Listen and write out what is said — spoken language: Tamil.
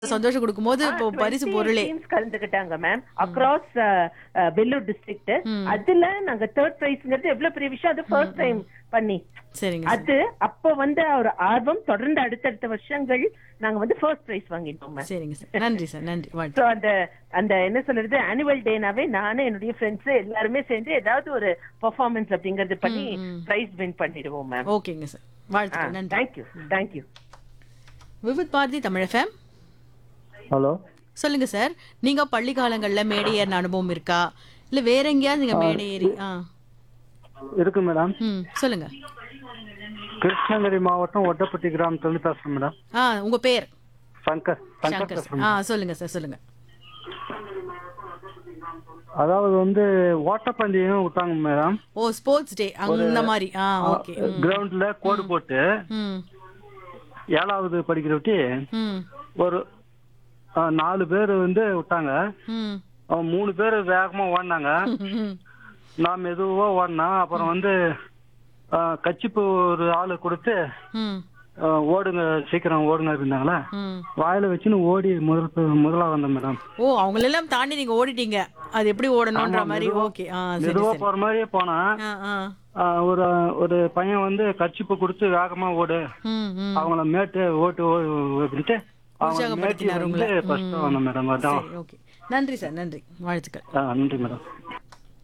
சந்தோஷம் கொடுக்கும்போது இப்போ பரிசு பொருளே டீம்ஸ் கலந்துக்கிட்டாங்க மேம் அக்ராஸ் வெல்லூர் டிஸ்ட்ரிக்ட் அதுல நாங்க தேர்ட் பிரைஸ்ங்கிறது எவ்வளவு பெரிய விஷயம் அது ஃபர்ஸ்ட் டைம் பண்ணி சரிங்க அது அப்ப வந்து ஒரு ஆர்வம் தொடர்ந்து அடுத்தடுத்த வருஷங்கள் நாங்க வந்து ஃபர்ஸ்ட் பிரைஸ் வாங்கிட்டோம் மேம் சரிங்க சார் நன்றி சார் நன்றி வாழ்த்து சோ அந்த அந்த என்ன சொல்றது ஆனுவல் டேனாவே நானும் என்னுடைய ஃப்ரெண்ட்ஸ் எல்லாருமே சேர்ந்து ஏதாவது ஒரு பெர்ஃபார்மன்ஸ் அப்படிங்கறது பண்ணி பிரைஸ் வின் பண்ணிடுவோம் மேம் ஓகேங்க சார் வாழ்த்துக்கள் நன்றி thank you thank you Vividh Bharati Tamil FM hello சொல்லுங்க சார் நீங்க பள்ளி காலங்கள்ல மேடை ஏறின அனுபவம் இருக்கா இல்ல வேற எங்கேயாவது நீங்க மேடை ஏறி ஆ இருக்கு மேடம் ம் சொல்லுங்க கிருஷ்ணகிரி மாவட்டம் ஒட்டப்பட்டி கிராமத்துலேருந்து பேசுகிறேன் மேடம் ஆ உங்க பேர் சங்கர் சங்கர் சங்கர் பேசுகிறேன் ஆ சொல்லுங்க சார் சொல்லுங்க அதாவது வந்து ஓட்டப்பந்தயம் விட்டாங்க மேடம் ஓ ஸ்போர்ட்ஸ் டே அந்த மாதிரி ஆ ஓகே கிரவுண்ட்ல கோடு போட்டு ம் ஏழாவது படிக்கிறவட்டி ம் ஒரு ஆ, நாலு பேர் வந்து விட்டாங்க ம் அவன் மூணு பேர் வேகமா ஓடினாங்க ம் நான் மெதுவா ஓடினேன் அப்புறம் வந்து ஆ, கச்சிப்பு ஒரு ஆளு கொடுத்து ம் ஆ, ஓடுங்க சீக்கிரம் ஓடுங்க அப்படின்னாங்களா ம் வாயில வச்சுன்னு ஓடி முதல் முதலா வந்தேன் மேடம் ஓ அவங்களெல்லாம் தாண்டி நீங்க ஓடிட்டீங்க அது எப்படி ஓடணும்ன்ற மாதிரி ஓகே ஆ சரி மெதுவா சரி போற மாதிரியே போனேன் ஆ ஆ ஆ, ஒரு ஒரு பையன் வந்து கச்சிப்பு கொடுத்து வேகமா ஓடு ம் ம் அவங்கள மேட்டு ஓட்டு ஓ- அப்படின்ட்டு அவங்க மேட்டி உற்சாகப்படுத்தினார் வந்து உங்களை ஃபர்ஸ்ட் வந்தேன் மேடம் அதான் சரி ஓகே நன்றி சார் நன்றி வாழ்த்துக்கள் ஆ, நன்றி மேடம்